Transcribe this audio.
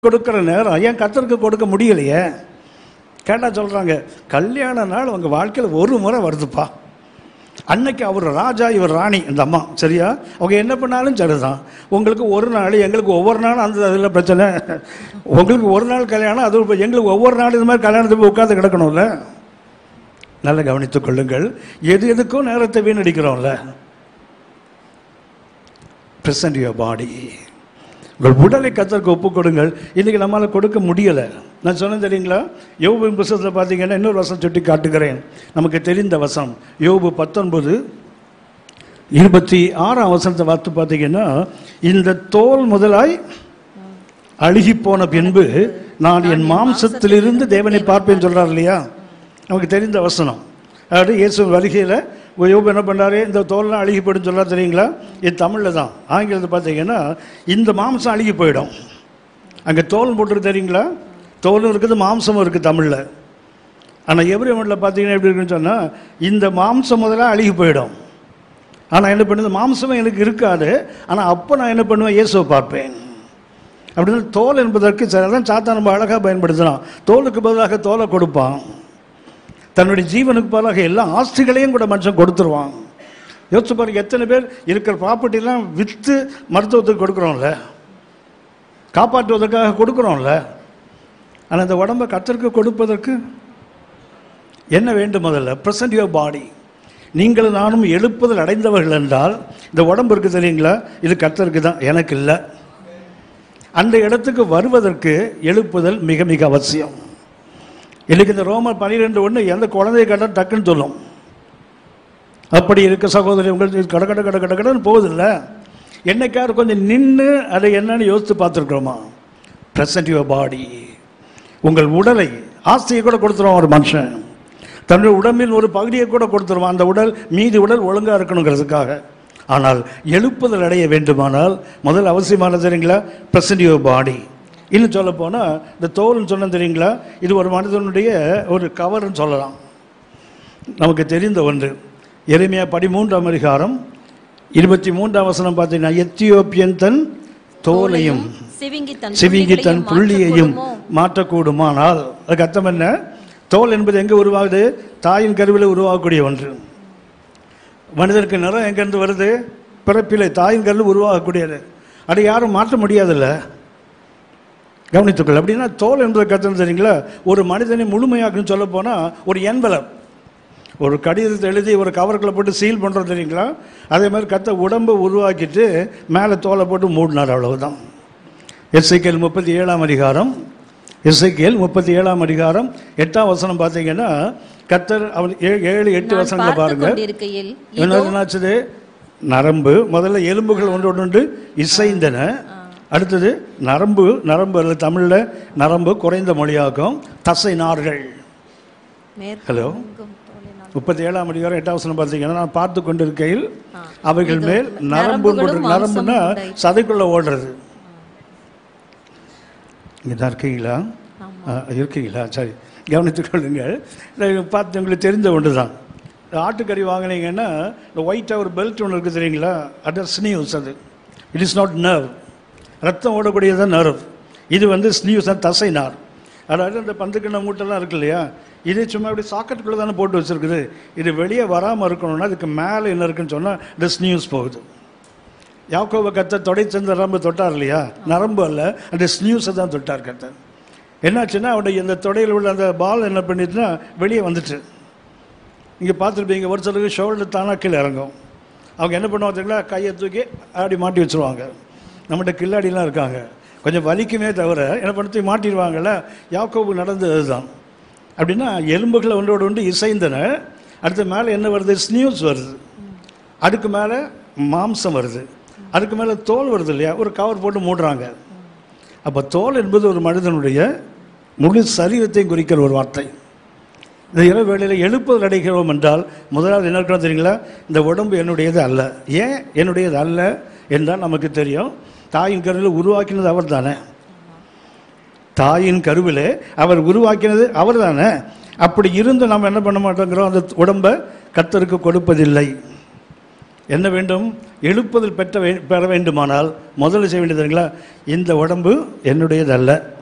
கொடுக்கிற நேரம் ஏன் கத்தருக்கு கொடுக்க முடியலையே கேட்டா சொல்றாங்க கல்யாண நாள் உங்க வாழ்க்கையில் ஒரு முறை வருதுப்பா அன்னைக்கு அவர் ராஜா இவர் ராணி இந்த அம்மா சரியா அவங்க என்ன பண்ணாலும் சரிதான் உங்களுக்கு ஒரு நாள் எங்களுக்கு ஒவ்வொரு நாளும் அந்த அதில் பிரச்சனை உங்களுக்கு ஒரு நாள் கல்யாணம் அது இப்ப எங்களுக்கு ஒவ்வொரு நாள் இது மாதிரி கல்யாணத்துக்கு போய் உட்காந்து கிடக்கணும்ல நல்லா கவனித்துக் கொள்ளுங்கள் எது எதுக்கும் நேரத்தை வீணடிக்கிறோம்ல present your பாடி உங்கள் உடலை கத்தருக்கு ஒப்பு கொடுங்கள் இன்னைக்கு நம்மளால கொடுக்க முடியலை நான் சொன்னேன் தெரியுங்களா யோபு புஸ்தகத்தில் பார்த்தீங்கன்னா இன்னொரு வசனம் சுட்டி காட்டுகிறேன் நமக்கு தெரிந்த வசனம் யோபு பத்தொன்பது இருபத்தி ஆறாம் வசனத்தை பார்த்து பார்த்தீங்கன்னா இந்த தோல் முதலாய் அழுகி போன பின்பு நான் என் மாம்சத்திலிருந்து தேவனை பார்ப்பேன்னு சொல்றார் இல்லையா நமக்கு தெரிந்த வசனம் அதாவது இயேசு வருகையில் யோபு என்ன பண்ணாரு இந்த தோல்லாம் அழுகி போயிடும் சொல்றாரு தெரியுங்களா இது தமிழில் தான் ஆங்கிலத்தில் பார்த்தீங்கன்னா இந்த மாம்சம் அழுகி போயிடும் அங்கே தோல் போட்டுருக்கு தெரியுங்களா தோலும் இருக்குது மாம்சமும் இருக்குது தமிழில் ஆனால் எவ்ரிமனில் பார்த்தீங்கன்னா எப்படி இருக்குன்னு சொன்னால் இந்த மாம்சம் முதல்ல அழுகி போயிடும் ஆனால் என்ன பண்ணுது மாம்சமே எனக்கு இருக்காது ஆனால் அப்போ நான் என்ன பண்ணுவேன் இயேசுவை பார்ப்பேன் அப்படின்னு தோல் என்பதற்கு தான் சாத்தா நம்ம அழகாக பயன்படுத்தலாம் தோலுக்கு பதிலாக தோலை கொடுப்பான் தன்னுடைய ஜீவனுக்கு பதிலாக எல்லா ஆஸ்திகளையும் கூட மனுஷன் கொடுத்துருவான் யோசிச்சு பாருங்க எத்தனை பேர் இருக்கிற ப்ராப்பர்ட்டிலாம் விற்று மருத்துவத்துக்கு கொடுக்குறோம்ல காப்பாற்றுவதற்காக கொடுக்குறோம்ல ஆனால் இந்த உடம்பை கத்தருக்கு கொடுப்பதற்கு என்ன வேண்டும் முதல்ல பிரசன்ட் யுவர் பாடி நீங்கள் நானும் எழுப்புதல் அடைந்தவர்கள் என்றால் இந்த உடம்பு இருக்கு தெரியுங்களா இது கத்தருக்கு தான் எனக்கு இல்லை அந்த இடத்துக்கு வருவதற்கு எழுப்புதல் மிக மிக அவசியம் இன்னைக்கு இந்த ரோமர் பனிரெண்டு ஒன்று எந்த குழந்தைய கேட்டால் டக்குன்னு சொல்லும் அப்படி இருக்க சகோதரி உங்களுக்கு கட கட கட கட கடன்னு போகுதில்ல என்னைக்காவது கொஞ்சம் நின்று அதை என்னன்னு யோசித்து பார்த்துருக்குறோமா பிரசன்ட் யுவர் பாடி உங்கள் உடலை ஆஸ்தியை கூட கொடுத்துருவான் ஒரு மனுஷன் தன்னுடைய உடம்பில் ஒரு பகுதியை கூட கொடுத்துருவான் அந்த உடல் மீதி உடல் ஒழுங்காக இருக்கணுங்கிறதுக்காக ஆனால் எழுப்புதல் அடைய வேண்டுமானால் முதல் அவசியமானது தெரியுங்களா பிரசன்ட் யுவர் பாடி இன்னும் சொல்ல போனால் இந்த தோல்னு சொன்ன தெரியுங்களா இது ஒரு மனிதனுடைய ஒரு கவர்னு சொல்லலாம் நமக்கு தெரிந்த ஒன்று எளிமையா பதிமூன்றாம் அதிகாரம் இருபத்தி மூன்றாம் வசனம் பார்த்தீங்கன்னா எத்தியோப்பியன் தன் தோலையும் சிவிங்கி தன் சிவிங்கி தன் புள்ளியையும் மாற்றக்கூடுமோ? மாற்றக்கூடுமானால் அதுக்கு அர்த்தம் என்ன தோல் என்பது எங்கே உருவாகுது தாயின் கருவில் உருவாகக்கூடிய ஒன்று மனிதருக்கு நிறம் எங்கேருந்து வருது பிறப்பிலை தாயின் கருவில் உருவாகக்கூடியது அதை யாரும் மாற்ற முடியாதுல்ல கவனித்துக்கள் அப்படின்னா தோல் என்பது கருத்து தெரியுங்களா ஒரு மனிதனை முழுமையாக்குன்னு சொல்ல போனால் ஒரு என்வலப் ஒரு கடிதத்தை எழுதி ஒரு கவருக்குள்ள போட்டு சீல் பண்ணுறோம் தெரியுங்களா அதே மாதிரி கத்த உடம்பை உருவாக்கிட்டு மேலே தோலை போட்டு மூடினார் அவ்வளவுதான் எஸ்ஐகேல் முப்பத்தி ஏழாம் அதிகாரம் எஸ்ஐகேல் முப்பத்தி ஏழாம் அதிகாரம் எட்டாம் வசனம் பார்த்தீங்கன்னா கத்தர் அவன் ஏ- ஏழு எட்டு நான் வசனங்களை பார்த்துக் பாருங்க கொண்டிருக்கையில் என்ன என்னாச்சுது நரம்பு முதல்ல எலும்புகள் ஒன்று ஒன்று இசைந்தன அடுத்தது நரம்பு நரம்பு அல்ல தமிழில் நரம்பு குறைந்த மொழியாக்கும் தசை நார்கள் மேற்கு ஹலோ எங்கும் தோலினால் முப்பத்தி ஏழாம் அதிகாரம் எட்டாம் வசனம் பார்த்தீங்கன்னா நான் பார்த்து கொண்டிருக்கையில் ஆ. அவைகள் இது மேல் நரம்பு நரம்புகளும் போட்டிருக்கு. நரம்புன்னா மாம்சமும் உண்டாயிற்று. சதைக்குள்ள ஓடுறது இங்கே தான் இருக்கீங்களா ஆமா. ஆ, இருக்கீங்களா சரி கவனித்துக் கொள்ளுங்கள் இதை பார்த்து உங்களுக்கு தெரிந்த ஒன்று தான் ஆட்டுக்கறி வாங்கினீங்கன்னா இந்த ஒயிட்டாக ஒரு பெல்ட் ஒன்று இருக்குது தெரியுங்களா அது ஸ்னியூஸ் அது இட் இஸ் நாட் நர்வ் ரத்தம் ஓடக்கூடியது தான் நர்வ் இது வந்து ஸ்னியூஸ் தான் தசை நார் அதாவது இந்த பந்துக்கிண்ண மூட்டெல்லாம் இருக்கு இல்லையா இது சும்மா இப்படி சாக்கெட்டுக்குள்ளே தானே போட்டு வச்சிருக்குது இது வெளியே வராமல் இருக்கணும்னா அதுக்கு மேலே என்ன இருக்குன்னு சொன்னால் இந்த ஸ்னியூஸ் போகுது யாக்கோப கத்த தொடை சேர்ந்த நரம்பு தொட்டார் இல்லையா நரம்பு அல்ல அந்த ஸ்னியூஸை தான் தொட்டார் கத்த என்னாச்சுன்னா அவருடைய இந்த தொடையில் உள்ள அந்த பால் என்ன பண்ணிட்டுனா வெளியே வந்துட்டு இங்கே பார்த்துருப்பீங்க ஒரு சிலருக்கு ஷோல்டர் தானாக கீழே இறங்கும் அவங்க என்ன பண்ணுவாங்க தெரியுங்களா கையை தூக்கி அப்படி மாட்டி வச்சுருவாங்க நம்மகிட்ட கில்லாடிலாம் இருக்காங்க கொஞ்சம் வலிக்குமே தவிர என்ன பண்ணி தூக்கி மாட்டிடுவாங்கல்ல யாக்கோபு நடந்தது அதுதான் அப்படின்னா எலும்புகளை ஒன்றோடு ஒன்று இசைந்தன அடுத்து மேலே என்ன வருது ஸ்னியூஸ் வருது அதுக்கு மேலே மாம்சம் வருது அதுக்கு மேலே தோல் வருது இல்லையா ஒரு கவர் போட்டு மூடுறாங்க அப்போ தோல் என்பது ஒரு மனிதனுடைய முழு சரீரத்தையும் குறிக்கிற ஒரு வார்த்தை இந்த இரவு வேளையில் எழுப்புதல் அடைகிறோம் என்றால் முதலாவது என்ன இருக்கணும் தெரியுங்களா இந்த உடம்பு என்னுடையது அல்ல ஏன் என்னுடையது அல்ல என்றால் நமக்கு தெரியும் தாயின் கருவில் உருவாக்கினது அவர் தானே தாயின் கருவிலே அவர் உருவாக்கினது அவர் தானே அப்படி இருந்து நாம் என்ன பண்ண மாட்டோங்கிறோம் அந்த உடம்பை கத்தருக்கு கொடுப்பதில்லை என்ன வேண்டும் எழுப்புதல் பெற்ற வே- பெற வேண்டுமானால் முதல்ல செய்ய வேண்டியதுங்களா இந்த உடம்பு என்னுடையதல்ல